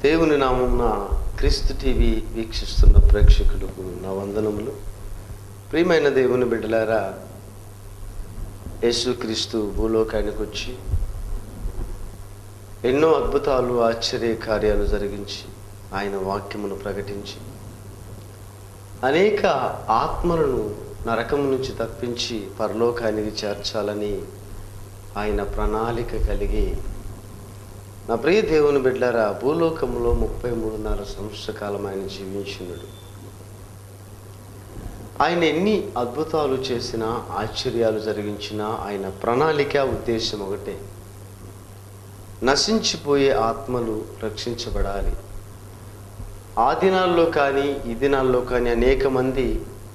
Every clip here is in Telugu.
దేవుని నామమున క్రీస్తు టీవీ వీక్షిస్తున్న ప్రేక్షకులకు నా వందనములు ప్రియమైన దేవుని బిడ్డలారా యేసుక్రీస్తు భూలోకానికి వచ్చి ఎన్నో అద్భుతాలు ఆశ్చర్య కార్యాలు జరిగించి ఆయన వాక్యమును ప్రకటించి అనేక ఆత్మలను నరకం నుంచి తప్పించి పరలోకానికి చేర్చాలని ఆయన ప్రణాళిక కలిగి నా ప్రియ దేవుని బిడ్డారా భూలోకంలో ముప్పై మూడున్నర సంవత్సర కాలం ఆయన జీవించినాడు ఆయన ఎన్ని అద్భుతాలు చేసినా ఆశ్చర్యాలు జరిగించినా ఆయన ప్రణాళిక ఉద్దేశం ఒకటే నశించిపోయే ఆత్మలు రక్షించబడాలి ఆ దినాల్లో కానీ ఈ దినాల్లో కానీ అనేక మంది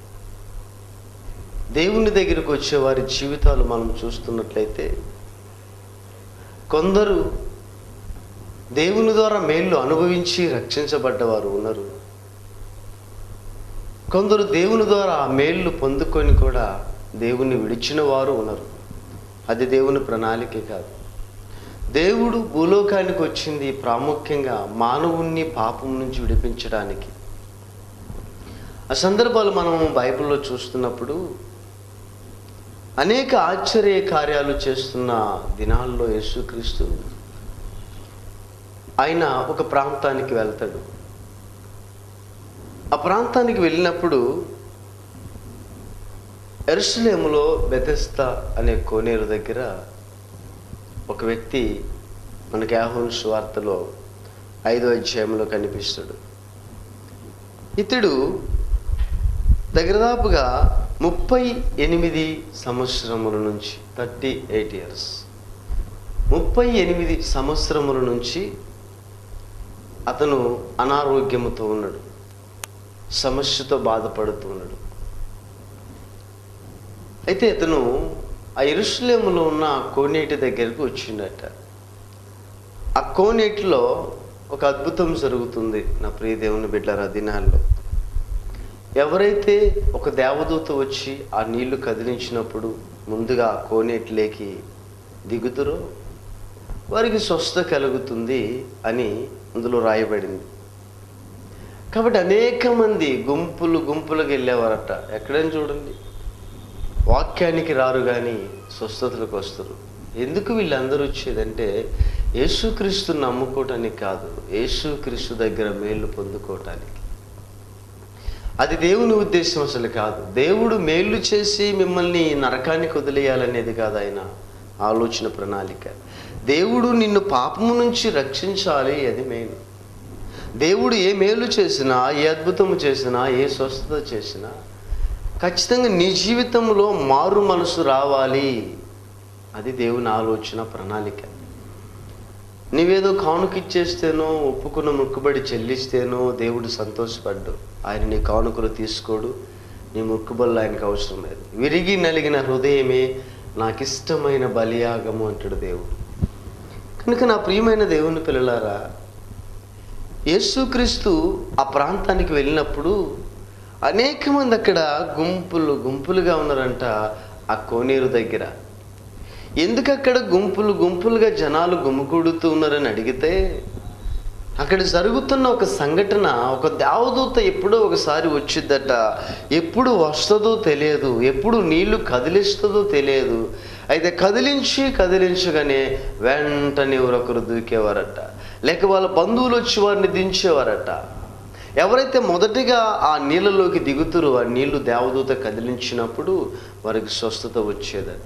దేవుని దగ్గరికి వచ్చే వారి జీవితాలు మనం చూస్తున్నట్లయితే కొందరు దేవుని ద్వారా మేళ్ళు అనుభవించి రక్షించబడ్డవారు ఉన్నారు కొందరు దేవుని ద్వారా ఆ మేళ్ళు పొందుకొని కూడా దేవుని విడిచిన వారు ఉన్నారు అది దేవుని ప్రణాళికే కాదు దేవుడు భూలోకానికి వచ్చింది ప్రాముఖ్యంగా మానవుణ్ణి పాపం నుంచి విడిపించడానికి ఆ సందర్భాలు మనం బైబిల్లో చూస్తున్నప్పుడు అనేక ఆశ్చర్య కార్యాలు చేస్తున్న దినాల్లో యేసుక్రీస్తు ఆయన ఒక ప్రాంతానికి వెళ్తాడు ఆ ప్రాంతానికి వెళ్ళినప్పుడు ఎరుసలేములో బెతెస్తా అనే కోనేరు దగ్గర ఒక వ్యక్తి మనకి యాహోన్ సువార్తలో ఐదో అధ్యాయంలో కనిపిస్తాడు ఇతడు దగ్గరదాపుగా ముప్పై ఎనిమిది సంవత్సరముల నుంచి థర్టీ ఎయిట్ ఇయర్స్ ముప్పై ఎనిమిది సంవత్సరముల నుంచి అతను అనారోగ్యముతో ఉన్నాడు సమస్యతో బాధపడుతూ ఉన్నాడు అయితే అతను ఆ ఇరుషులేములో ఉన్న కోనేటి దగ్గరకు వచ్చిండట ఆ కోనేటిలో ఒక అద్భుతం జరుగుతుంది నా ప్రియ దేవుని బిడ్డల దినాల్లో ఎవరైతే ఒక దేవదూత వచ్చి ఆ నీళ్లు కదిలించినప్పుడు ముందుగా ఆ కోనేటిలోకి దిగుతురో వారికి స్వస్థ కలుగుతుంది అని అందులో రాయబడింది కాబట్టి అనేక మంది గుంపులు గుంపులకు వెళ్ళేవారట ఎక్కడైనా చూడండి వాక్యానికి రారు కానీ స్వస్థతలకు వస్తారు ఎందుకు వీళ్ళందరూ వచ్చేదంటే యేసుక్రీస్తు నమ్ముకోవటానికి కాదు యేసుక్రీస్తు దగ్గర మేలు పొందుకోవటానికి అది దేవుని ఉద్దేశం అసలు కాదు దేవుడు మేలు చేసి మిమ్మల్ని నరకానికి వదిలేయాలనేది కాదు ఆయన ఆలోచన ప్రణాళిక దేవుడు నిన్ను పాపము నుంచి రక్షించాలి అది మెయిన్ దేవుడు ఏ మేలు చేసినా ఏ అద్భుతము చేసినా ఏ స్వస్థత చేసినా ఖచ్చితంగా నీ జీవితంలో మారు మనసు రావాలి అది దేవుని ఆలోచన ప్రణాళిక నీవేదో కానుకిచ్చేస్తేనో ఒప్పుకున్న మొక్కుబడి చెల్లిస్తేనో దేవుడు సంతోషపడ్డు ఆయన నీ కానుకలు తీసుకోడు నీ మొక్కుబడులు ఆయనకు అవసరం లేదు విరిగి నలిగిన హృదయమే నాకు ఇష్టమైన బలియాగము అంటాడు దేవుడు కనుక నా ప్రియమైన దేవుని పిల్లలారా యేసుక్రీస్తు ఆ ప్రాంతానికి వెళ్ళినప్పుడు అనేక మంది అక్కడ గుంపులు గుంపులుగా ఉన్నారంట ఆ కోనేరు దగ్గర ఎందుకు అక్కడ గుంపులు గుంపులుగా జనాలు గుమ్ముకూడుతూ ఉన్నారని అడిగితే అక్కడ జరుగుతున్న ఒక సంఘటన ఒక దేవదూత ఎప్పుడో ఒకసారి వచ్చిద్దట ఎప్పుడు వస్తుందో తెలియదు ఎప్పుడు నీళ్లు కదిలిస్తుందో తెలియదు అయితే కదిలించి కదిలించగానే వెంటనే ఎవరొకరు దూకేవారట లేక వాళ్ళ బంధువులు వచ్చి వారిని దించేవారట ఎవరైతే మొదటిగా ఆ నీళ్ళలోకి దిగుతారో ఆ నీళ్లు దేవదూత కదిలించినప్పుడు వారికి స్వస్థత వచ్చేదట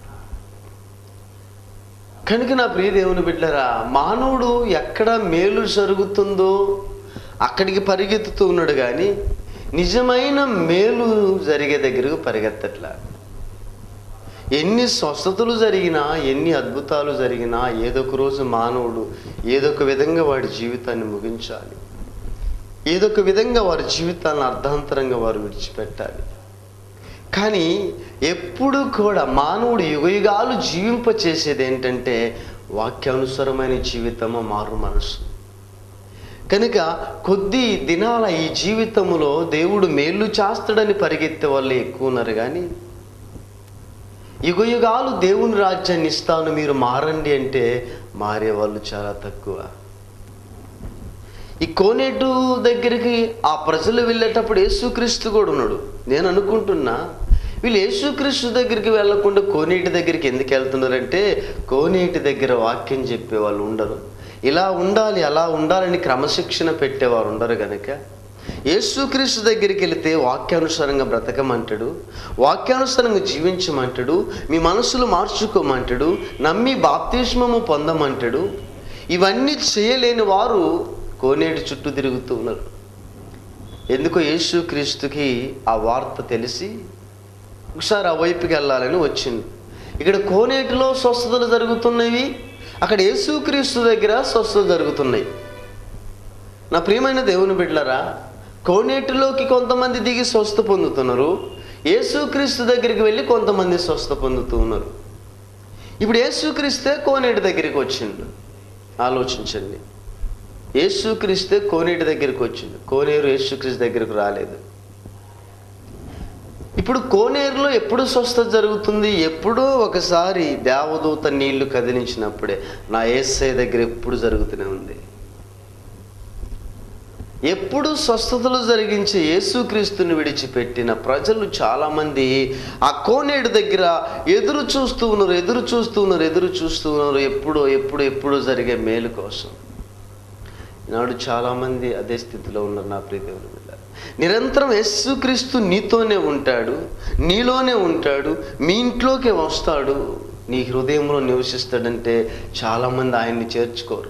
కనుక నా ప్రియ దేవుని బిడ్డరా మానవుడు ఎక్కడ మేలు జరుగుతుందో అక్కడికి పరిగెత్తుతూ ఉన్నాడు కానీ నిజమైన మేలు జరిగే దగ్గరకు పరిగెత్తట్లా ఎన్ని స్వస్థతలు జరిగినా ఎన్ని అద్భుతాలు జరిగినా ఏదొక రోజు మానవుడు ఏదొక విధంగా వాడి జీవితాన్ని ముగించాలి ఏదొక విధంగా వారి జీవితాన్ని అర్ధాంతరంగా వారు విడిచిపెట్టాలి కానీ ఎప్పుడు కూడా మానవుడు యుగయుగాలు జీవింప చేసేది ఏంటంటే వాక్యానుసారమైన జీవితము మారు మనసు కనుక కొద్ది దినాల ఈ జీవితములో దేవుడు మేలు చేస్తాడని పరిగెత్తే వాళ్ళు ఎక్కువ ఉన్నారు కానీ యుగయుగాలు దేవుని రాజ్యాన్ని ఇస్తాను మీరు మారండి అంటే మారే వాళ్ళు చాలా తక్కువ ఈ కోనేటు దగ్గరికి ఆ ప్రజలు వెళ్ళేటప్పుడు యేసుక్రీస్తు కూడా ఉన్నాడు నేను అనుకుంటున్నా వీళ్ళు యేసుక్రీస్తు దగ్గరికి వెళ్ళకుండా కోనేటి దగ్గరికి ఎందుకు వెళ్తున్నారంటే కోనేటి దగ్గర వాక్యం చెప్పే వాళ్ళు ఉండరు ఇలా ఉండాలి అలా ఉండాలని క్రమశిక్షణ పెట్టేవారు ఉండరు గనక యేసుక్రీస్తు దగ్గరికి వెళితే వాక్యానుసారంగా బ్రతకమంటాడు వాక్యానుసారంగా జీవించమంటాడు మీ మనసులు మార్చుకోమంటాడు నమ్మి బాప్తిష్మము పొందమంటాడు ఇవన్నీ చేయలేని వారు కోనేటి చుట్టూ తిరుగుతూ ఉన్నారు ఎందుకో యేసుక్రీస్తుకి ఆ వార్త తెలిసి ఒకసారి ఆ వైపుకి వెళ్ళాలని వచ్చింది ఇక్కడ కోనేటిలో స్వస్థతలు జరుగుతున్నవి అక్కడ యేసుక్రీస్తు దగ్గర స్వస్థత జరుగుతున్నాయి నా ప్రియమైన దేవుని బిడ్డలరా కోనేటిలోకి కొంతమంది దిగి స్వస్థ పొందుతున్నారు యేసుక్రీస్తు దగ్గరికి వెళ్ళి కొంతమంది స్వస్థ పొందుతూ ఉన్నారు ఇప్పుడు యేసుక్రీస్తే కోనేటి దగ్గరికి వచ్చిండు ఆలోచించండి యేసుక్రీస్తే కోనేటి దగ్గరికి వచ్చింది కోనేరు యేసుక్రీస్తు దగ్గరకు రాలేదు ఇప్పుడు కోనేరులో ఎప్పుడు స్వస్థత జరుగుతుంది ఎప్పుడో ఒకసారి దేవదూత నీళ్లు కదిలించినప్పుడే నా ఏసఐ దగ్గర ఎప్పుడు జరుగుతూనే ఉంది ఎప్పుడు స్వస్థతలు జరిగించే యేసుక్రీస్తుని విడిచిపెట్టిన ప్రజలు చాలామంది ఆ కోనేడు దగ్గర ఎదురు చూస్తూ ఉన్నారు ఎదురు చూస్తూ ఉన్నారు ఎదురు చూస్తూ ఉన్నారు ఎప్పుడో ఎప్పుడు ఎప్పుడు జరిగే మేలు కోసం ఈనాడు చాలామంది అదే స్థితిలో ఉన్నారు నా ప్రియదేవుని బిడ్డ నిరంతరం యేసుక్రీస్తు నీతోనే ఉంటాడు నీలోనే ఉంటాడు మీ ఇంట్లోకే వస్తాడు నీ హృదయంలో నివసిస్తాడంటే చాలామంది ఆయన్ని చేర్చుకోరు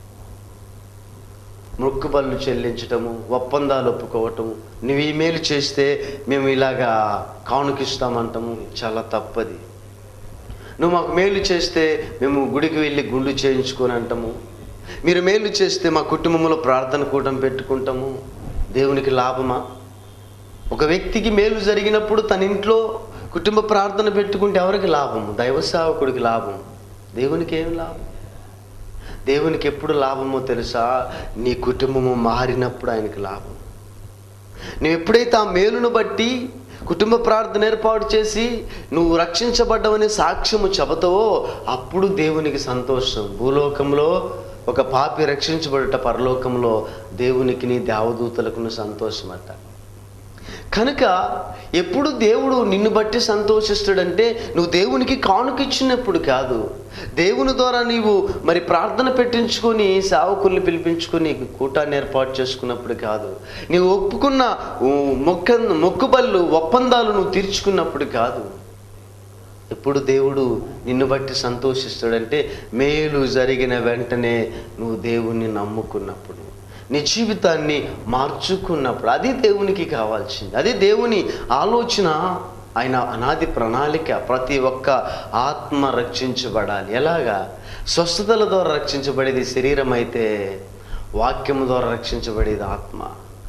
మొక్కుబళ్ళు చెల్లించటము ఒప్పందాలు ఒప్పుకోవటము నువ్వు ఈ మేలు చేస్తే మేము ఇలాగా కానుకిస్తామంటాము చాలా తప్పది నువ్వు మాకు మేలు చేస్తే మేము గుడికి వెళ్ళి గుండు చేయించుకొని అంటాము మీరు మేలు చేస్తే మా కుటుంబంలో ప్రార్థన కూటం పెట్టుకుంటాము దేవునికి లాభమా ఒక వ్యక్తికి మేలు జరిగినప్పుడు తన ఇంట్లో కుటుంబ ప్రార్థన పెట్టుకుంటే ఎవరికి లాభం దైవ సేవకుడికి లాభం దేవునికి ఏం లాభం దేవునికి ఎప్పుడు లాభమో తెలుసా నీ కుటుంబము మారినప్పుడు ఆయనకి లాభం నువ్వు ఎప్పుడైతే ఆ మేలును బట్టి కుటుంబ ప్రార్థన ఏర్పాటు చేసి నువ్వు రక్షించబడ్డవనే సాక్ష్యము చెబుతావో అప్పుడు దేవునికి సంతోషం భూలోకంలో ఒక పాపి రక్షించబడట పరలోకంలో దేవునికి నీ దేవదూతలకు సంతోషమట కనుక ఎప్పుడు దేవుడు నిన్ను బట్టి సంతోషిస్తాడంటే నువ్వు దేవునికి కానుకిచ్చినప్పుడు కాదు దేవుని ద్వారా నీవు మరి ప్రార్థన పెట్టించుకొని సేవకుల్ని పిలిపించుకొని కూటాన్ని ఏర్పాటు చేసుకున్నప్పుడు కాదు నీవు ఒప్పుకున్న ఊ, మొక్క మొక్కుబళ్ళు ఒప్పందాలు నువ్వు తీర్చుకున్నప్పుడు కాదు ఎప్పుడు దేవుడు నిన్ను బట్టి సంతోషిస్తాడంటే మేలు జరిగిన వెంటనే నువ్వు దేవుణ్ణి నమ్ముకున్నప్పుడు నీ జీవితాన్ని మార్చుకున్నప్పుడు అది దేవునికి కావాల్సింది అది దేవుని ఆలోచన ఆయన అనాది ప్రణాళిక ప్రతి ఒక్క ఆత్మ రక్షించబడాలి ఎలాగా స్వస్థతల ద్వారా రక్షించబడేది శరీరం అయితే వాక్యము ద్వారా రక్షించబడేది ఆత్మ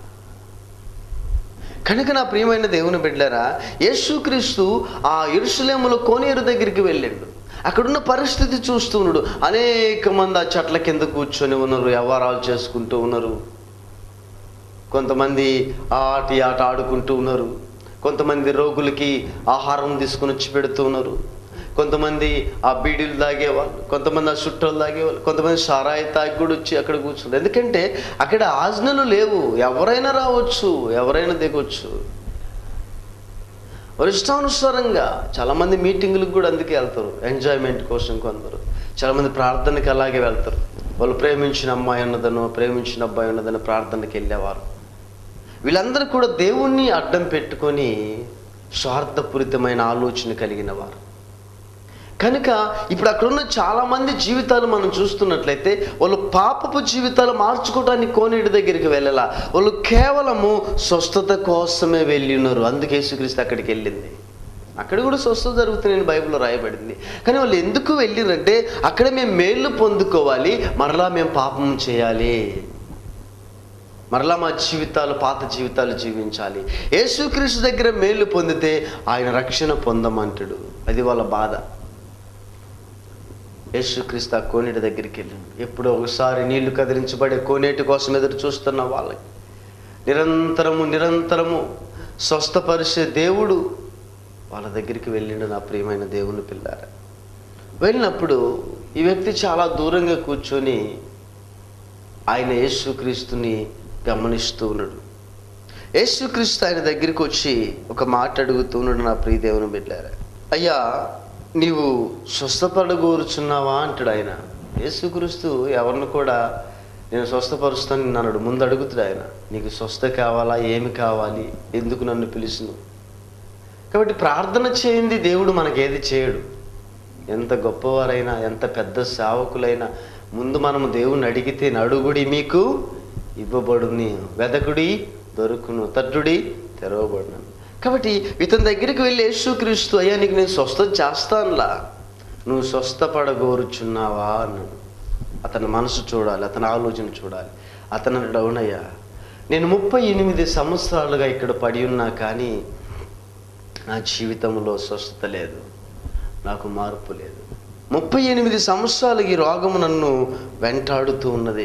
కనుక నా ప్రియమైన దేవుని బిడ్డరా యేసుక్రీస్తు ఆ ఇరుషులేములో కోనేరు దగ్గరికి వెళ్ళాడు అక్కడున్న పరిస్థితి చూస్తూ ఉన్నాడు అనేక మంది ఆ చెట్ల కింద కూర్చొని ఉన్నారు వ్యవహారాలు చేసుకుంటూ ఉన్నారు కొంతమంది ఆ ఆట ఈ ఆట ఆడుకుంటూ ఉన్నారు కొంతమంది రోగులకి ఆహారం తీసుకుని వచ్చి పెడుతూ ఉన్నారు కొంతమంది ఆ బీడీలు తాగేవాళ్ళు కొంతమంది ఆ చుట్టలు తాగేవాళ్ళు కొంతమంది సారాయి తాగి కూడా వచ్చి అక్కడ కూర్చున్నారు ఎందుకంటే అక్కడ ఆజ్ఞలు లేవు ఎవరైనా రావచ్చు ఎవరైనా దిగొచ్చు వారి ఇష్టానుసారంగా చాలామంది మీటింగులకు కూడా అందుకే వెళ్తారు ఎంజాయ్మెంట్ కోసం కొందరు చాలామంది ప్రార్థనకి అలాగే వెళ్తారు వాళ్ళు ప్రేమించిన అమ్మాయి ఉన్నదనో ప్రేమించిన అబ్బాయి ఉన్నదనో ప్రార్థనకి వెళ్ళేవారు వీళ్ళందరూ కూడా దేవుణ్ణి అడ్డం పెట్టుకొని స్వార్థపూరితమైన ఆలోచన కలిగిన వారు కనుక ఇప్పుడు అక్కడున్న చాలామంది జీవితాలు మనం చూస్తున్నట్లయితే వాళ్ళు పాపపు జీవితాలు మార్చుకోవడానికి కోనేటి దగ్గరికి వెళ్ళాల వాళ్ళు కేవలము స్వస్థత కోసమే వెళ్ళి ఉన్నారు అందుకే యేసుక్రీస్తు అక్కడికి వెళ్ళింది అక్కడ కూడా స్వస్థత జరుగుతుందని బైబిల్లో రాయబడింది కానీ వాళ్ళు ఎందుకు వెళ్ళిరంటే అక్కడ మేము మేళ్ళు పొందుకోవాలి మరలా మేము పాపం చేయాలి మరలా మా జీవితాలు పాత జీవితాలు జీవించాలి యేసుక్రీస్తు దగ్గర మేలు పొందితే ఆయన రక్షణ పొందమంటాడు అది వాళ్ళ బాధ యేసుక్రీస్తు ఆ కోనేటి దగ్గరికి వెళ్ళాడు ఎప్పుడో ఒకసారి నీళ్లు కదిలించబడే కోనేటి కోసం ఎదురు చూస్తున్న వాళ్ళకి నిరంతరము నిరంతరము స్వస్థపరిచే దేవుడు వాళ్ళ దగ్గరికి వెళ్ళిండు నా ప్రియమైన దేవుని పిల్లార వెళ్ళినప్పుడు ఈ వ్యక్తి చాలా దూరంగా కూర్చొని ఆయన యేసుక్రీస్తుని గమనిస్తూ ఉన్నాడు యేసుక్రీస్తు ఆయన దగ్గరికి వచ్చి ఒక మాట అడుగుతున్నాడు నా ప్రియదేవుని బిడ్డారా అయ్యా నీవు స్వస్థపడగోరుచున్నావా అంటాడు ఆయన యేసుక్రీస్తు ఎవరిని కూడా నేను స్వస్థపరుస్తాను నిన్ను అన్నాడు ముందు అడుగుతాడు ఆయన నీకు స్వస్థ కావాలా ఏమి కావాలి ఎందుకు నన్ను పిలుచును కాబట్టి ప్రార్థన చేయింది దేవుడు మనకేది చేయడు ఎంత గొప్పవారైనా ఎంత పెద్ద సేవకులైనా ముందు మనము దేవుణ్ణి అడిగితే నడుగుడి మీకు ఇవ్వబడుని వెదకుడి దొరుకును తట్టుడి తెరవబడును కాబట్టి ఇతని దగ్గరికి వెళ్ళి యేసుక్రీస్తు అయ్యా నీకు నేను స్వస్థ చేస్తానులా నువ్వు స్వస్థపడగోరుచున్నావా అన్నాడు అతని మనసు చూడాలి అతని ఆలోచన చూడాలి అతను అన్నాడు అవునయ్యా నేను ముప్పై ఎనిమిది సంవత్సరాలుగా ఇక్కడ పడి ఉన్నా కానీ నా జీవితంలో స్వస్థత లేదు నాకు మార్పు లేదు ముప్పై ఎనిమిది సంవత్సరాలు ఈ రోగము నన్ను వెంటాడుతూ ఉన్నది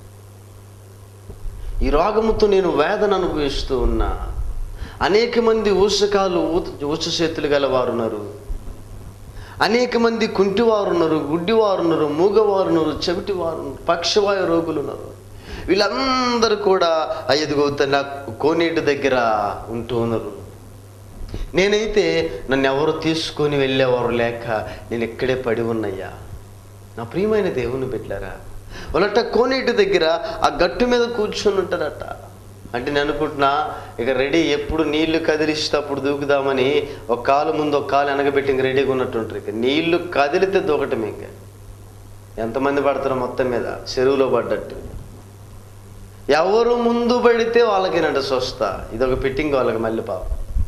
ఈ రోగముతో నేను వేదన అనుభవిస్తూ ఉన్నా అనేక మంది ఊసకాలు ఊచ చేతులు గలవారు ఉన్నారు అనేక మంది కుంటివారు ఉన్నారు గుడ్డివారు ఉన్నారు మూగవారు ఉన్నారు చెవిటివారు ఉన్నారు పక్షవాయు రోగులు ఉన్నారు వీళ్ళందరూ కూడా ఐదుగో తన కోనేటి దగ్గర ఉంటూ ఉన్నారు నేనైతే నన్ను ఎవరు తీసుకొని వెళ్ళేవారు లేక నేను ఇక్కడే పడి ఉన్నయ్యా నా ప్రియమైన దేవుని పెట్టారా వాళ్ళట కోనేటి దగ్గర ఆ గట్టు మీద కూర్చొని ఉంటారట అంటే నేను అనుకుంటున్నా ఇక రెడీ ఎప్పుడు నీళ్లు కదిలిస్తే అప్పుడు దూకుదామని ఒక కాలు ముందు ఒక కాలు వెనకబెట్టి ఇంక రెడీగా ఉన్నట్టుంటారు ఇక నీళ్లు కదిలితే దూకటం ఇంకా ఎంతమంది పడతారో మొత్తం మీద చెరువులో పడ్డట్టు ఎవరు ముందు పడితే వాళ్ళకేనంట స్వస్థ ఇదొక ఫిట్టింగ్ వాళ్ళకి మళ్ళీ పాపం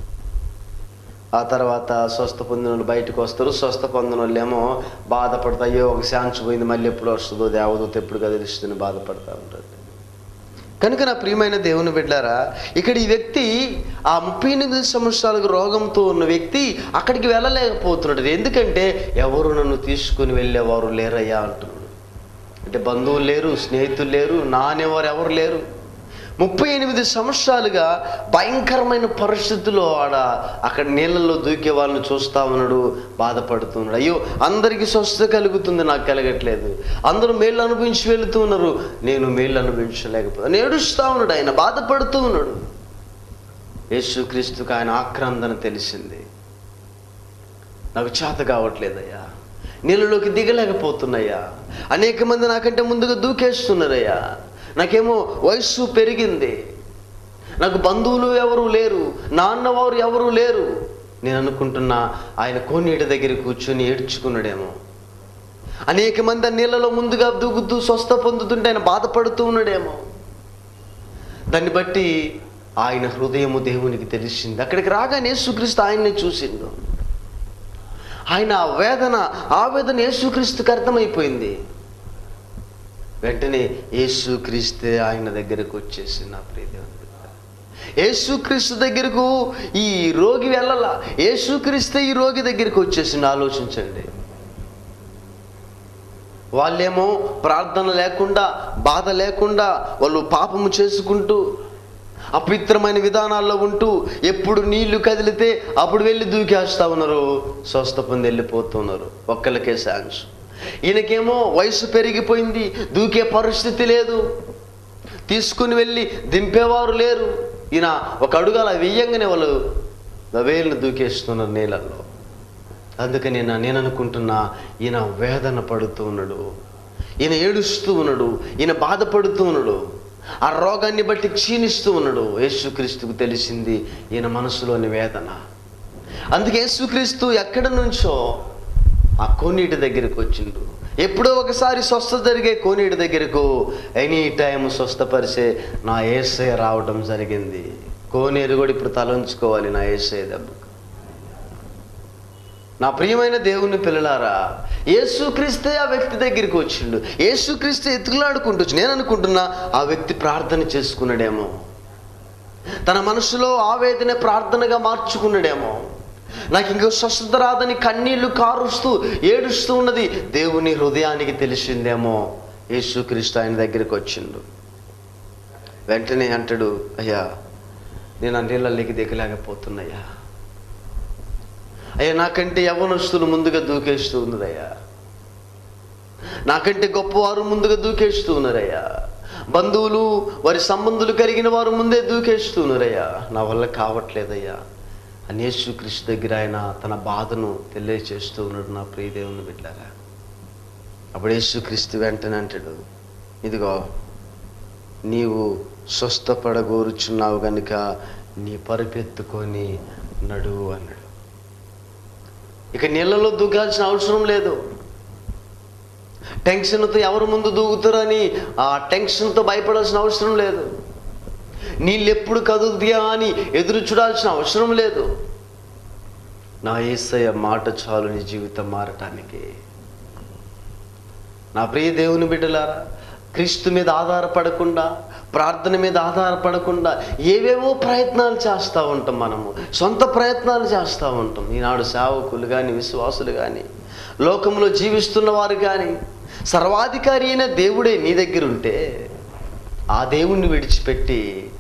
ఆ తర్వాత స్వస్థ పొందిన వాళ్ళు బయటకు వస్తారు స్వస్థ పొందిన వాళ్ళు ఏమో బాధపడతా అయ్యో ఒక శాంతి పోయింది మళ్ళీ ఎప్పుడు వస్తుందో దేవదూత ఎప్పుడు కదిలిస్తుందని బాధపడతా ఉంటారు కనుక నా ప్రియమైన దేవుని బిడ్డారా ఇక్కడ ఈ వ్యక్తి ఆ ముప్పై ఎనిమిది సంవత్సరాలకు రోగంతో ఉన్న వ్యక్తి అక్కడికి వెళ్ళలేకపోతున్నాడు ఎందుకంటే ఎవరు నన్ను తీసుకుని వెళ్ళేవారు లేరయ్యా అంటున్నాడు అంటే బంధువులు లేరు స్నేహితులు లేరు నానేవారు ఎవరు లేరు ముప్పై ఎనిమిది సంవత్సరాలుగా భయంకరమైన పరిస్థితుల్లో ఆడ అక్కడ నీళ్ళల్లో దూకే వాళ్ళని చూస్తా ఉన్నాడు బాధపడుతున్నాడు అయ్యో అందరికీ స్వస్థత కలుగుతుంది నాకు కలగట్లేదు అందరూ మేళ్ళు అనుభవించి వెళుతూ ఉన్నారు నేను మేళ్ళు అనుభవించలేకపోతే ఏడుస్తా ఉన్నాడు ఆయన బాధపడుతూ ఉన్నాడు యేసుక్రీస్తుకు ఆయన ఆక్రందన తెలిసింది నాకు చేత కావట్లేదయ్యా నీళ్ళలోకి దిగలేకపోతున్నాయ్యా అనేక మంది నాకంటే ముందుగా దూకేస్తున్నారయ్యా నాకేమో వయస్సు పెరిగింది నాకు బంధువులు ఎవరు లేరు నాన్నవారు ఎవరు లేరు నేను అనుకుంటున్నా ఆయన కోనీటి దగ్గర కూర్చొని ఏడ్చుకున్నాడేమో అనేక మంది ఆ నీళ్ళలో ముందుగా దూకుతూ స్వస్థ పొందుతుంటే ఆయన బాధపడుతూ ఉన్నాడేమో దాన్ని బట్టి ఆయన హృదయము దేవునికి తెలిసింది అక్కడికి రాగానే యేసుక్రీస్తు ఆయన్ని చూసిండు ఆయన ఆ వేదన ఆవేదన యేసుక్రీస్తుకి అర్థమైపోయింది వెంటనే యేసుక్రీస్తే ఆయన దగ్గరకు వచ్చేసి నా ప్రియదేవుని బిడ్డ. యేసుక్రీస్తు దగ్గరకు ఈ రోగి వెళ్ళాల యేసుక్రీస్తే ఈ రోగి దగ్గరికి వచ్చేసింది ఆలోచించండి వాళ్ళేమో ప్రార్థన లేకుండా బాధ లేకుండా వాళ్ళు పాపము చేసుకుంటూ అపవిత్రమైన విధానాల్లో ఉంటూ ఎప్పుడు నీళ్లు కదిలితే అప్పుడు వెళ్ళి దూకేస్తా ఉన్నారు స్వస్థ పొంది వెళ్ళిపోతున్నారు ఒక్కళ్ళకే ఛాన్స్ ఈయనకేమో వయసు పెరిగిపోయింది దూకే పరిస్థితి లేదు తీసుకుని వెళ్ళి దింపేవారు లేరు ఈయన ఒక అడుగు అలా వెయ్యంగానే వాళ్ళు వేలును దూకేస్తున్నారు నీళ్ళల్లో అందుకని నా నేను అనుకుంటున్నా ఈయన వేదన పడుతూ ఉన్నాడు ఈయన ఏడుస్తూ ఉన్నాడు ఈయన బాధపడుతూ ఉన్నాడు ఆ రోగాన్ని బట్టి క్షీణిస్తూ ఉన్నాడు యేసుక్రీస్తుకు తెలిసింది ఈయన మనసులోని వేదన అందుకే యేసుక్రీస్తు ఎక్కడి నుంచో ఆ కోనీటి దగ్గరికి వచ్చిండు ఎప్పుడో ఒకసారి స్వస్థ జరిగే కోనీటి దగ్గరకు ఎనీ టైం స్వస్థపరిచే నా ఏసయ రావడం జరిగింది కోనేరు కూడా ఇప్పుడు తలంచుకోవాలి నా ఏసయ దెబ్బకు నా ప్రియమైన దేవుని పిల్లలారా యేసుక్రీస్తే ఆ వ్యక్తి దగ్గరికి వచ్చిండు యేసుక్రీస్తే ఎత్తుకులాడుకుంటూ వచ్చి నేను అనుకుంటున్నా ఆ వ్యక్తి ప్రార్థన చేసుకున్నాడేమో తన మనసులో ఆవేదన ప్రార్థనగా మార్చుకున్నాడేమో నాకు ఇంకో స్వస్థత రాదని కన్నీళ్లు కారుస్తూ ఏడుస్తూ ఉన్నది దేవుని హృదయానికి తెలిసిందేమో యేసుక్రీస్తు ఆయన దగ్గరికి వచ్చిండు వెంటనే అంటాడు అయ్యా నేను ఆ నీళ్ళలోకి దిగలేకపోతున్నాయ్యా అయ్యా నాకంటే యవనస్తులు ముందుగా దూకేస్తూ ఉన్నారయ్యా నాకంటే గొప్పవారు ముందుగా దూకేస్తూ ఉన్నారయ్యా బంధువులు వారి సంబంధులు కలిగిన వారు ముందే దూకేస్తున్నారయ్యా నా వల్ల కావట్లేదయ్యా అని యేసుక్రీస్తు దగ్గర ఆయన తన బాధను తెలియచేస్తూ ఉన్నాడు నా ప్రియదేవుని బిడ్డారా అప్పుడు యేసుక్రీస్తు వెంటనే అంటాడు ఇదిగో నీవు స్వస్థపడగోరుచున్నావు గనుక నీ పరుపెత్తుకొని నడువు అన్నాడు ఇక నీళ్ళలో దూకాల్సిన అవసరం లేదు టెన్షన్తో ఎవరు ముందు దూకుతారని ఆ టెన్షన్తో భయపడాల్సిన అవసరం లేదు నీళ్ళు ఎప్పుడు కదులుతాయా అని ఎదురు చూడాల్సిన అవసరం లేదు నా ఏసయ్య మాట చాలు నీ జీవితం మారటానికి నా ప్రియ దేవుని బిడ్డలారా క్రీస్తు మీద ఆధారపడకుండా ప్రార్థన మీద ఆధారపడకుండా ఏవేవో ప్రయత్నాలు చేస్తూ ఉంటాం మనము సొంత ప్రయత్నాలు చేస్తూ ఉంటాం ఈనాడు సేవకులు కానీ విశ్వాసులు కానీ లోకంలో జీవిస్తున్న వారు కానీ సర్వాధికారి అయిన దేవుడే నీ దగ్గర ఉంటే ఆ దేవుణ్ణి విడిచిపెట్టి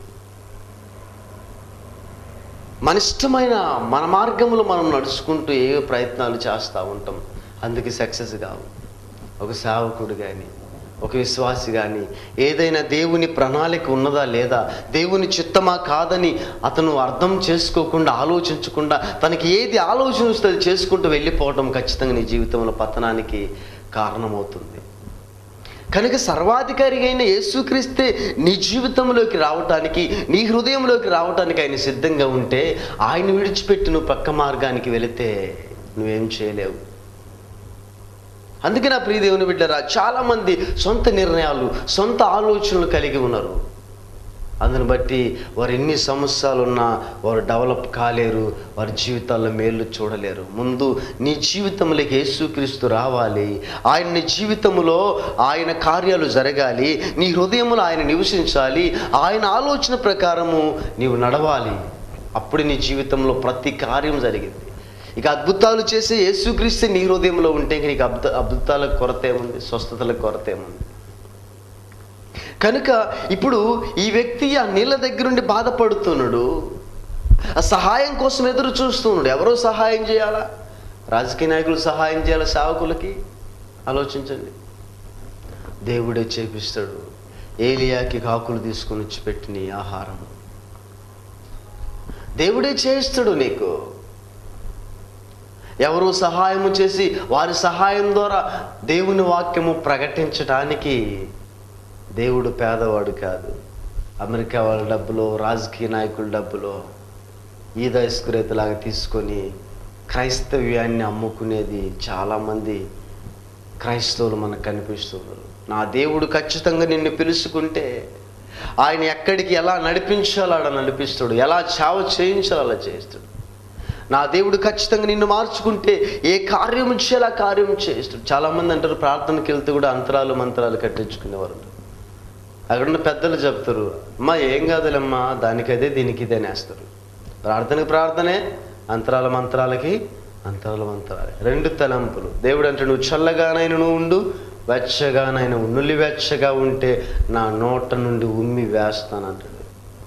మన ఇష్టమైన మన మార్గంలో మనం నడుచుకుంటూ ఏ ప్రయత్నాలు చేస్తూ ఉంటాం అందుకే సక్సెస్ కావు ఒక సేవకుడు కానీ ఒక విశ్వాసి కానీ ఏదైనా దేవుని ప్రణాళిక ఉన్నదా లేదా దేవుని చిత్తమా కాదని అతను అర్థం చేసుకోకుండా ఆలోచించకుండా తనకి ఏది ఆలోచన వస్తే అది చేసుకుంటూ వెళ్ళిపోవడం ఖచ్చితంగా నీ జీవితంలో పతనానికి కారణమవుతుంది కనుక సర్వాధికారి అయిన యేసుక్రీస్తే నీ జీవితంలోకి రావటానికి నీ హృదయంలోకి రావటానికి ఆయన సిద్ధంగా ఉంటే ఆయన విడిచిపెట్టి నువ్వు పక్క మార్గానికి వెళితే నువ్వేం చేయలేవు అందుకే నా ప్రియ దేవుని బిడ్డరా చాలామంది సొంత నిర్ణయాలు సొంత ఆలోచనలు కలిగి ఉన్నారు అందుని బట్టి వారు ఎన్ని సమస్యలు ఉన్నా వారు డెవలప్ కాలేరు వారి జీవితాల్లో మేలు చూడలేరు ముందు నీ జీవితంలోకి యేసుక్రీస్తు రావాలి ఆయన నీ జీవితంలో ఆయన కార్యాలు జరగాలి నీ హృదయంలో ఆయన నివసించాలి ఆయన ఆలోచన ప్రకారము నీవు నడవాలి అప్పుడు నీ జీవితంలో ప్రతి కార్యం జరిగింది ఇక అద్భుతాలు చేసే యేసుక్రీస్తు నీ హృదయంలో ఉంటే ఇంక నీకు అద్భుత అద్భుతాలకు కొరత ఏముంది స్వస్థతలకు కొరత ఏముంది కనుక ఇప్పుడు ఈ వ్యక్తి ఆ నీళ్ళ దగ్గరుండి బాధపడుతున్నాడు ఆ సహాయం కోసం ఎదురు చూస్తున్నాడు ఎవరో సహాయం చేయాలా రాజకీయ నాయకులు సహాయం చేయాలా సేవకులకి ఆలోచించండి దేవుడే చేపిస్తాడు ఏలియాకి కాకులు తీసుకొని వచ్చి పెట్టిన ఈ ఆహారం దేవుడే చేయిస్తాడు నీకు ఎవరు సహాయము చేసి వారి సహాయం ద్వారా దేవుని వాక్యము ప్రకటించడానికి దేవుడు పేదవాడు కాదు అమెరికా వాళ్ళ డబ్బులో రాజకీయ నాయకుల డబ్బులో ఈద ఇస్కురేతలాగా తీసుకొని క్రైస్తవ్యాన్ని అమ్ముకునేది చాలామంది క్రైస్తవులు మనకు కనిపిస్తున్నారు నా దేవుడు ఖచ్చితంగా నిన్ను పిలుచుకుంటే ఆయన ఎక్కడికి ఎలా నడిపించాలో అలా నడిపిస్తాడు ఎలా చావ చేయించాలో అలా చేస్తాడు నా దేవుడు ఖచ్చితంగా నిన్ను మార్చుకుంటే ఏ కార్యం చేయాలో ఆ కార్యం చేస్తాడు చాలామంది అంటారు ప్రార్థనకి వెళ్తే కూడా అంతరాలు మంత్రాలు కట్టించుకునేవారు ఉంటారు. అక్కడున్న పెద్దలు చెప్తారు అమ్మా ఏం కాదులేమ్మా దానికదే దీనికి ఇదే అనేస్తారు ప్రార్థనకి ప్రార్థనే అంతరాల మంత్రాలకి అంతరాల మంత్రాలే రెండు తలంపులు దేవుడు అంటే నువ్వు చల్లగానైనా నువ్వు ఉండు వెచ్చగానైనా ఉండు. నుల్లి వెచ్చగా ఉంటే నా నోట నుండి ఉమ్మి వేస్తానంటాడు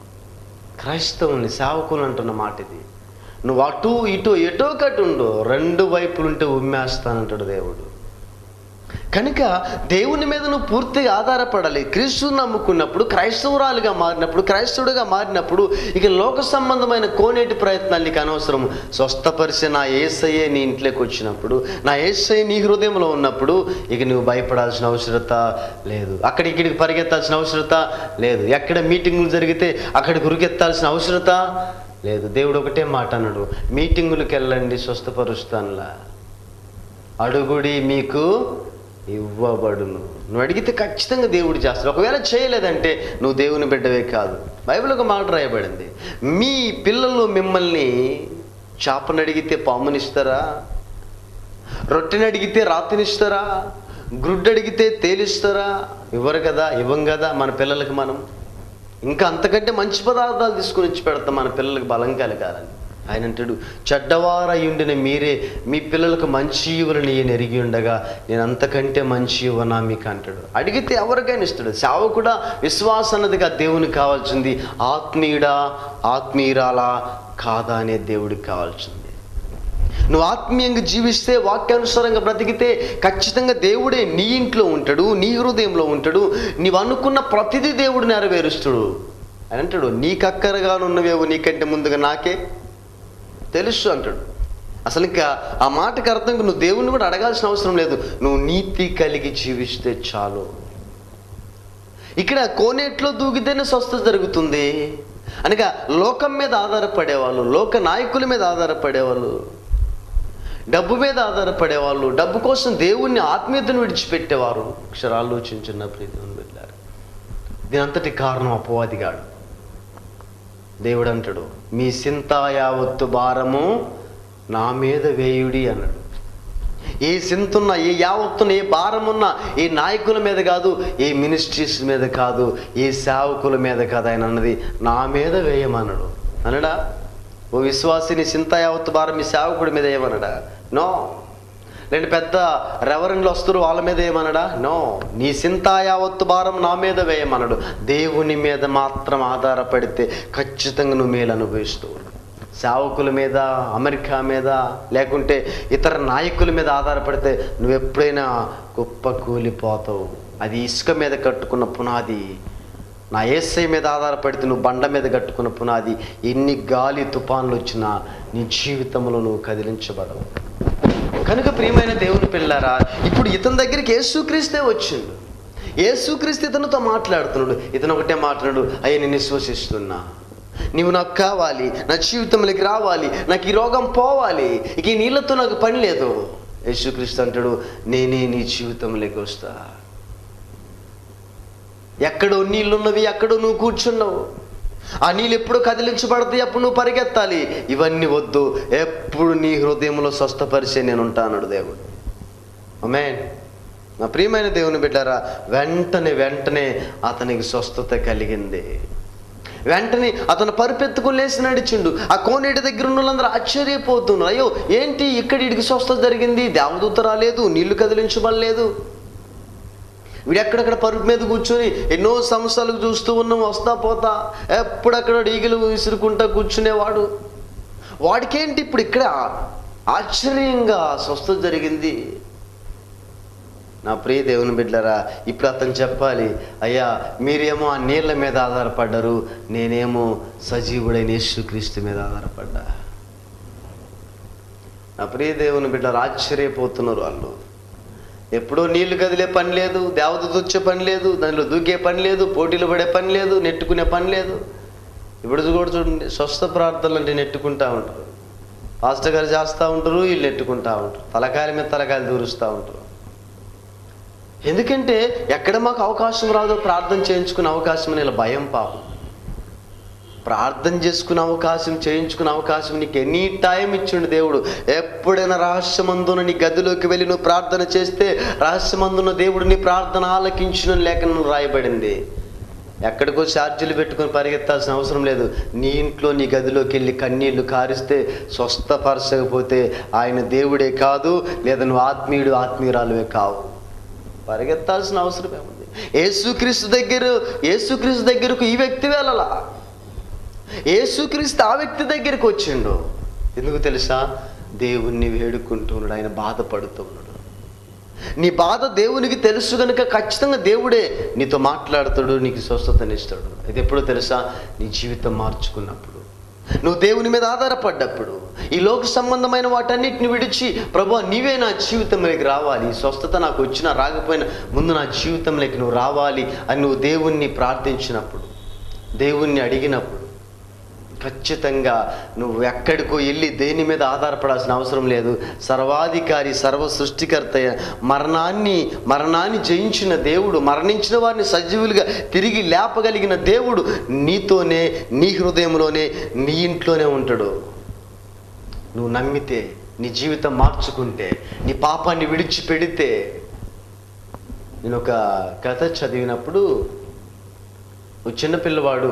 క్రైస్తవుని సేవకులు అంటున్న మాట ఇది నువ్వు అటు ఇటు ఎటో కట్టు ఉండు రెండు వైపులుంటే ఉమ్మేస్తానంటాడు దేవుడు కనుక దేవుని మీద నువ్వు పూర్తిగా ఆధారపడాలి క్రీస్తుని నమ్ముకున్నప్పుడు క్రైస్తవురాలుగా మారినప్పుడు క్రైస్తవుడిగా మారినప్పుడు ఇక లోక సంబంధమైన కోనేటి ప్రయత్నాలు నీకు అనవసరం స్వస్థపరిచే నా ఏసయ్యే నీ ఇంట్లోకి వచ్చినప్పుడు నా ఏసయ్య నీ హృదయంలో ఉన్నప్పుడు ఇక నువ్వు భయపడాల్సిన అవసరత లేదు అక్కడ ఇక్కడికి పరిగెత్తాల్సిన అవసరత లేదు ఎక్కడ మీటింగులు జరిగితే అక్కడికి ఉరికెత్తాల్సిన అవసరత లేదు దేవుడు ఒకటే మాట అన్నాడు మీటింగులకు వెళ్ళండి స్వస్థపరుస్తానులా అడుగుడి మీకు ఇవ్వబడును నువ్వు అడిగితే ఖచ్చితంగా దేవుడు చేస్తాడు ఒకవేళ చేయలేదంటే నువ్వు దేవుని బిడ్డవే కాదు బైబిల్ ఒక మాట రాయబడింది మీ పిల్లలు మిమ్మల్ని చేపను అడిగితే పామునిస్తారా రొట్టెని అడిగితే రాతినిస్తారా గ్రుడ్డు అడిగితే తేలిస్తారా ఇవ్వరు కదా ఇవ్వం కదా మన పిల్లలకి మనం ఇంకా అంతకంటే మంచి పదార్థాలు తీసుకుని వచ్చి పెడతాం మన పిల్లలకి బలం కలగాలని ఆయన అంటాడు చెడ్డవారయ్యుండిన మీరే మీ పిల్లలకు మంచి ఇవ్వలని నేను ఎరిగి ఉండగా నేను అంతకంటే మంచి ఇవ్వనా మీకు అంటాడు అడిగితే ఎవరికైనా ఇస్తాడు సేవకుడా విశ్వాసం అన్నదిగా దేవునికి కావాల్సింది ఆత్మీయుడా ఆత్మీయురాలా కాదా అనే దేవుడికి కావాల్సింది నువ్వు ఆత్మీయంగా జీవిస్తే వాక్యానుసారంగా బ్రతికితే ఖచ్చితంగా దేవుడే నీ ఇంట్లో ఉంటాడు నీ హృదయంలో ఉంటాడు నీవు అనుకున్న ప్రతిదీ దేవుడు నెరవేరుస్తాడు అని అంటాడు నీకక్కరగానున్నవేవో నీకంటే ముందుగా నాకే తెలుసు అంటాడు అసలు ఇంకా ఆ మాటకి అర్థం నువ్వు దేవుణ్ణి కూడా అడగాల్సిన అవసరం లేదు నువ్వు నీతి కలిగి జీవిస్తే చాలు ఇక్కడ కోనేట్లో దూకితేనే స్వస్థత జరుగుతుంది అనగా లోకం మీద ఆధారపడేవాళ్ళు లోక నాయకుల మీద ఆధారపడేవాళ్ళు డబ్బు మీద ఆధారపడేవాళ్ళు డబ్బు కోసం దేవుణ్ణి ఆత్మీయతను విడిచిపెట్టేవారు ఒకసారి ఆలోచించిన ప్రీతి వెళ్ళారు దీని అంతటి కారణం అపవాదిగాడు దేవుడు అంటాడు మీ సింత యావత్తు భారము నా మీద వేయుడి అన్నాడు ఏ సింతున్నా ఏ యావత్తున్న ఏ భారమున్నా ఏ నాయకుల మీద కాదు ఏ మినిస్ట్రీస్ మీద కాదు ఏ సేవకుల మీద కాదు ఆయన అన్నది నా మీద వేయమన్నాడు అనడా ఓ విశ్వాసిని సింత యావత్తు భారం మీ సేవకుడి మీద ఏమనడా నో రెండు పెద్ద రెవరెండ్లు వస్తారు వాళ్ళ మీద ఏమనడా నో నీ సింతా యావత్తు భారం నా మీద వేయమనడు దేవుని మీద మాత్రం ఆధారపడితే ఖచ్చితంగా నువ్వు మేలు అనుభవిస్తూ సేవకుల మీద అమెరికా మీద లేకుంటే ఇతర నాయకుల మీద ఆధారపడితే నువ్వు ఎప్పుడైనా గొప్ప కూలిపోతావు అది ఇసుక మీద కట్టుకున్న పునాది నా ఏసై మీద ఆధారపడితే నువ్వు బండ మీద కట్టుకున్న పునాది ఎన్ని గాలి తుఫాన్లు వచ్చినా నీ జీవితంలో నువ్వు కదిలించబడవు కనుక ప్రియమైన దేవుని పిల్లారా ఇప్పుడు ఇతని దగ్గరికి యేసుక్రీస్తే వచ్చిండు యేసుక్రీస్తు ఇతనితో మాట్లాడుతున్నాడు ఇతను ఒకటే మాట్లాడు అయ్యా నేను విశ్వసిస్తున్నా నీవు నాకు కావాలి నా జీవితంలోకి రావాలి నాకు ఈ రోగం పోవాలి ఇక ఈ నీళ్ళతో నాకు పని లేదు యేసుక్రీస్తు అంటాడు నేనే నీ జీవితంలోకి వస్తా ఎక్కడో నీళ్ళున్నవి ఎక్కడో నువ్వు కూర్చున్నావు ఆ నీళ్ళు ఎప్పుడు కదిలించబడతాయి అప్పుడు నువ్వు పరిగెత్తాలి ఇవన్నీ వద్దు ఎప్పుడు నీ హృదయంలో స్వస్థపరిచే నేను ఉంటానడు దేవుడు అమే నా ప్రియమైన దేవుని బిడ్డారా వెంటనే వెంటనే అతనికి స్వస్థత కలిగింది వెంటనే అతను పరుపెత్తుకుని లేచి నడిచిండు ఆ కోనేటి దగ్గర ఉన్న వాళ్ళందరూ ఆశ్చర్యపోతున్నారు అయ్యో ఏంటి ఇక్కడ ఇడికి స్వస్థత జరిగింది దేవదూత రాలేదు నీళ్లు కదిలించబడలేదు వీడు ఎక్కడెక్కడ పరుపు మీద కూర్చొని ఎన్నో సంవత్సరాలు చూస్తూ ఉన్నాం వస్తా పోతా ఎప్పుడక్కడ ఈగలు విసురుకుంటా కూర్చునేవాడు వాడికేంటి ఇప్పుడు ఇక్కడ ఆశ్చర్యంగా స్వస్థత జరిగింది నా ప్రియ దేవుని బిడ్డరా ఇప్పుడు అతను చెప్పాలి అయ్యా మీరేమో ఆ నీళ్ళ మీద ఆధారపడ్డారు నేనేమో సజీవుడైన యేసుక్రీస్తు మీద ఆధారపడ్డా నా ప్రియ దేవుని బిడ్డలు ఆశ్చర్యపోతున్నారు వాళ్ళు ఎప్పుడో నీళ్లు కదిలే పని లేదు దేవత వచ్చే పని లేదు దానిలో దూకే పని లేదు పోటీలు పడే పని లేదు నెట్టుకునే పని లేదు ఇప్పుడు కూడా చూడండి స్వస్థ ప్రార్థనలు అంటే నెట్టుకుంటా ఉంటారు పాస్టర్ గారు చేస్తూ ఉంటారు వీళ్ళు నెట్టుకుంటా ఉంటారు తలకాయల మీద తలకాయలు దూరుస్తూ ఉంటారు ఎందుకంటే ఎక్కడ మాకు అవకాశం రాదో ప్రార్థన చేయించుకునే అవకాశం అని ఇలా భయం పాపం ప్రార్థన చేసుకునే అవకాశం చేయించుకునే అవకాశం నీకు ఎనీ టైం ఇచ్చిండు దేవుడు ఎప్పుడైనా రహస్యమందున నీ గదిలోకి వెళ్ళి నువ్వు ప్రార్థన చేస్తే రహస్యమందున దేవుడు నీ ప్రార్థన ఆలకించిన లేఖనం రాయబడింది ఎక్కడికో ఛార్జీలు పెట్టుకొని పరిగెత్తాల్సిన అవసరం లేదు నీ ఇంట్లో నీ గదిలోకి వెళ్ళి కన్నీళ్లు కారిస్తే స్వస్థపరచకపోతే ఆయన దేవుడే కాదు లేదా నువ్వు ఆత్మీయుడు ఆత్మీయురాలువే కావు పరిగెత్తాల్సిన అవసరం ఏముంది యేసుక్రీస్తు దగ్గర యేసుక్రీస్తు దగ్గరకు ఈ వ్యక్తి వెళ్ళలా యేసుక్రీస్తు ఆ వ్యక్తి దగ్గరికి వచ్చిండు ఎందుకు తెలుసా దేవుణ్ణి వేడుకుంటున్నాడు ఆయన బాధపడుతున్నాడు నీ బాధ దేవునికి తెలుసు కనుక ఖచ్చితంగా దేవుడే నీతో మాట్లాడుతాడు నీకు స్వస్థతనిస్తాడు అది ఎప్పుడో తెలుసా నీ జీవితం మార్చుకున్నప్పుడు నువ్వు దేవుని మీద ఆధారపడ్డప్పుడు ఈ లోక సంబంధమైన వాటన్నిటిని విడిచి ప్రభు నీవే నా జీవితంలోకి రావాలి ఈ స్వస్థత నాకు వచ్చినా రాకపోయినా ముందు నా జీవితంలోకి నువ్వు రావాలి అని నువ్వు దేవుణ్ణి ప్రార్థించినప్పుడు దేవుణ్ణి అడిగినప్పుడు ఖచ్చితంగా నువ్వు ఎక్కడికో వెళ్ళి దేని మీద ఆధారపడాల్సిన అవసరం లేదు సర్వాధికారి సర్వ సృష్టికర్త అయిన మరణాన్ని మరణాన్ని జయించిన దేవుడు మరణించిన వారిని సజీవులుగా తిరిగి లేపగలిగిన దేవుడు నీతోనే నీ హృదయంలోనే నీ ఇంట్లోనే ఉంటాడు నువ్వు నమ్మితే నీ జీవితం మార్చుకుంటే నీ పాపాన్ని విడిచిపెడితే నేను ఒక కథ చదివినప్పుడు ఒక చిన్న పిల్లవాడు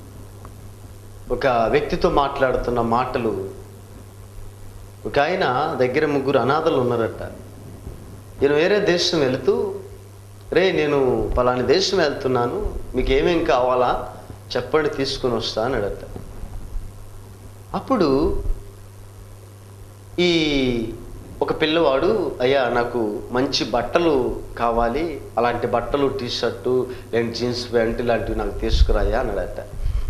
ఒక వ్యక్తితో మాట్లాడుతున్న మాటలు ఒక ఆయన దగ్గర ముగ్గురు అనాథలు ఉన్నారట నేను వేరే దేశం వెళుతూ రే నేను పలాని దేశం వెళ్తున్నాను మీకు ఏమేం కావాలా చెప్పండి తీసుకొని వస్తా అన్నాడట అప్పుడు ఈ ఒక పిల్లవాడు అయ్యా నాకు మంచి బట్టలు కావాలి అలాంటి బట్టలు టీ షర్టు లేని జీన్స్ ప్యాంట్ ఇలాంటివి నాకు తీసుకురాయా అన్నాడట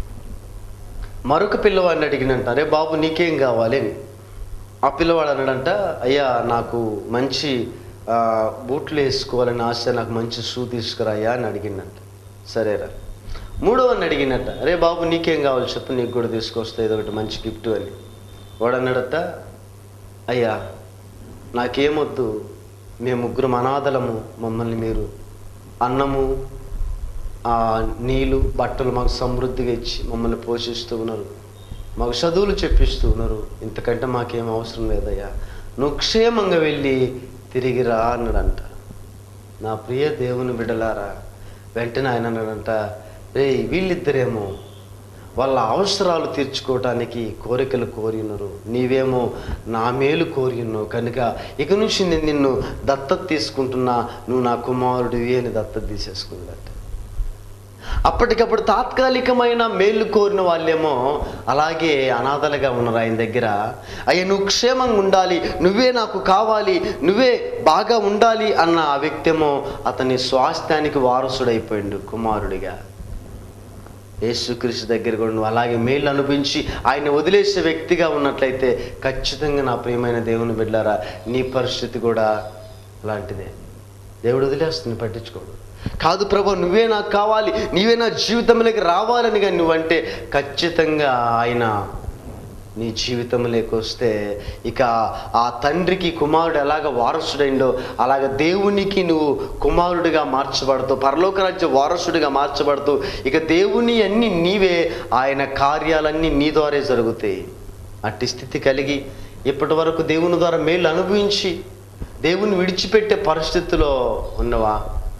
మరొక పిల్లవాడిని అడిగినంట అరే బాబు నీకేం కావాలి అని ఆ పిల్లవాడు అన్నాడంట అయ్యా నాకు మంచి ఆ, బూట్లు వేసుకోవాలని ఆశ నాకు మంచి షూ తీసుకురాయా అని అడిగిందంట సరేరా మూడో అని అడిగినట్ట అరే బాబు నీకేం కావాలి చెప్పు నీకు కూడా తీసుకొస్తే ఏదో ఒకటి మంచి గిఫ్ట్ అని వాడు అన్నాడట అయ్యా నాకేమొద్దు మేము ముగ్గురం అనాథలము మమ్మల్ని మీరు అన్నము ఆ నీళ్ళు బట్టలు మాకు సమృద్ధిగా ఇచ్చి మమ్మల్ని పోషిస్తూ ఉన్నారు మాకు చదువులు చెప్పిస్తూ ఉన్నారు ఇంతకంటే మాకేం అవసరం లేదయ్యా నువ్వు క్షేమంగా వెళ్ళి తిరిగి రా అన్నాడంట నా ప్రియ దేవుని బిడ్డలారా వెంటనే ఆయన అన్నాడంట రే వీళ్ళిద్దరేమో వాళ్ళ అవసరాలు తీర్చుకోవటానికి కోరికలు కోరి ఉన్నారు నీవేమో నా మేలు కోరి ఉన్నావు కనుక ఇక నుంచి నేను నిన్ను దత్తత తీసుకుంటున్నా నువ్వు నా కుమారుడివి అని దత్తత తీసేసుకున్నాడట అప్పటికప్పుడు తాత్కాలికమైన మేలు కోరిన వాళ్ళేమో అలాగే అనాథలుగా ఉన్నారు ఆయన దగ్గర అయ్యా నువ్వు క్షేమంగా ఉండాలి నువ్వే నాకు కావాలి నువ్వే బాగా ఉండాలి అన్న ఆ వ్యక్తేమో అతని స్వాస్థ్యానికి వారసుడైపోయిండు కుమారుడిగా యేసుక్రీస్తు దగ్గర కూడా నువ్వు అలాగే మేలు అనిపించి ఆయన వదిలేసే వ్యక్తిగా ఉన్నట్లయితే ఖచ్చితంగా నా ప్రియమైన దేవుని బిడ్డారా నీ పరిస్థితి కూడా అలాంటిదే దేవుడు వదిలేస్తుంది పట్టించుకోడు కాదు ప్రభు నువ్వే నాకు కావాలి నీవే నా జీవితంలోకి రావాలని కానీ నువ్వంటే ఖచ్చితంగా ఆయన నీ జీవితంలోకి వస్తే ఇక ఆ తండ్రికి కుమారుడు ఎలాగ వారసుడైండో అలాగ దేవునికి నువ్వు కుమారుడిగా మార్చబడుతూ పరలోక రాజ్య వారసుడిగా మార్చబడుతూ ఇక దేవుని అన్ని నీవే ఆయన కార్యాలన్నీ నీ ద్వారే జరుగుతాయి అట్టి స్థితి కలిగి ఇప్పటి వరకు దేవుని ద్వారా మేలు అనుభవించి దేవుని విడిచిపెట్టే పరిస్థితిలో ఉన్నవా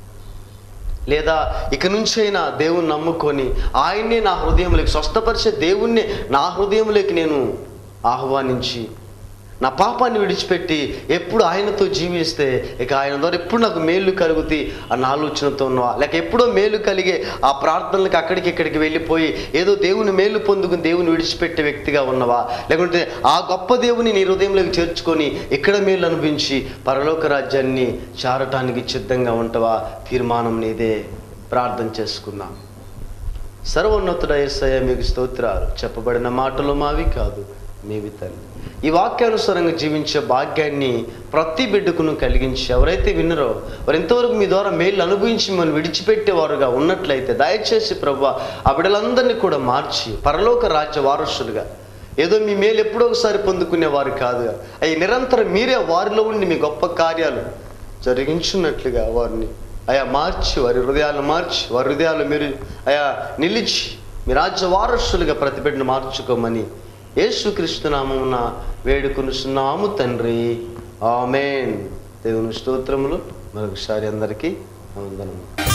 లేదా ఇక నుంచైనా దేవుని నమ్ముకొని ఆయన్నే నా హృదయంలోకి స్వస్థపరిచే దేవుణ్ణి నా హృదయంలోకి నేను ఆహ్వానించి నా పాపాన్ని విడిచిపెట్టి ఎప్పుడు ఆయనతో జీవిస్తే ఇక ఆయన ద్వారా ఎప్పుడు నాకు మేలు కలుగుతాయి అన్న ఆలోచనతో ఉన్నవా లేక ఎప్పుడో మేలు కలిగే ఆ ప్రార్థనలకు అక్కడికి ఇక్కడికి వెళ్ళిపోయి ఏదో దేవుని మేలు పొందుకుని దేవుని విడిచిపెట్టే వ్యక్తిగా ఉన్నవా లేకుంటే ఆ గొప్ప దేవుని నీ హృదయంలోకి చేర్చుకొని ఇక్కడ మేలు అనిపించి పరలోక రాజ్యాన్ని చారటానికి సిద్ధంగా ఉంటావా తీర్మానం నీదే ప్రార్థన చేసుకుందాం సర్వోన్నతుడ యేసయ్య మీకు స్తోత్రాలు చెప్పబడిన మాటలు మావి కాదు మీవి తండ్రి ఈ వాక్యానుసారంగా జీవించే భాగ్యాన్ని ప్రతి బిడ్డకును కలిగించి ఎవరైతే విన్నరో వారు ఇంతవరకు మీ ద్వారా మేలు అనుభవించి మిమ్మల్ని విడిచిపెట్టేవారుగా ఉన్నట్లయితే దయచేసి ప్రభు ఆ బిడ్డలందరినీ కూడా మార్చి పరలోక రాజ్య వారసులుగా ఏదో మీ మేలు ఎప్పుడో ఒకసారి పొందుకునేవారు కాదు అవి నిరంతరం మీరే వారిలో ఉండి మీ గొప్ప కార్యాలు జరిగించున్నట్లుగా వారిని అయా మార్చి వారి హృదయాలు మార్చి వారి హృదయాలు మీరు అయా నిలిచి మీ రాజ్య వారసులుగా ప్రతిబిడ్డను మార్చుకోమని యేసుక్రీస్తు నామమున వేడుకొనుచున్నాము తండ్రి ఆమెన్ దేవుని స్తోత్రములు మరొకసారి అందరికీ వందనము